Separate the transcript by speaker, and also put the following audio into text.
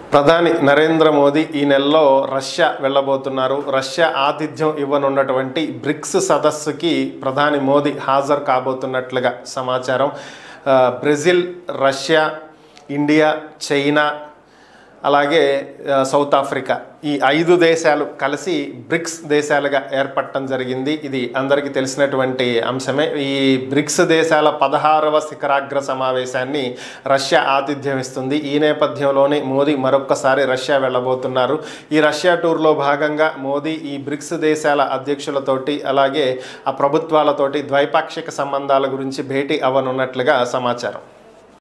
Speaker 1: ప్రధాని నరేంద్ర మోదీ ఈ నెలలో రష్యా వెళ్ళబోతున్నారు రష్యా ఆతిథ్యం ఇవ్వనున్నటువంటి బ్రిక్స్ సదస్సుకి ప్రధాని మోదీ హాజరు కాబోతున్నట్లుగా సమాచారం ఆ, బ్రెజిల్ రష్యా ఇండియా చైనా అలాగే ఆ, సౌత్ ఆఫ్రికా ఈ ఐదు దేశాలు కలిసి బ్రిక్స్ దేశాలుగా ఏర్పడటం జరిగింది ఇది అందరికీ తెలిసినటువంటి అంశమే ఈ బ్రిక్స్ దేశాల పదహారవ శిఖరాగ్ర సమావేశాన్ని రష్యా ఆతిథ్యం ఇస్తుంది ఈ నేపథ్యంలోనే మోదీ మరొక్కసారి రష్యా వెళ్ళబోతున్నారు ఈ రష్యా టూర్లో భాగంగా మోదీ ఈ బ్రిక్స్ దేశాల అధ్యక్షులతోటి అలాగే ఆ ప్రభుత్వాలతోటి ద్వైపాక్షిక సంబంధాల గురించి భేటీ అవ్వనున్నట్లుగా సమాచారం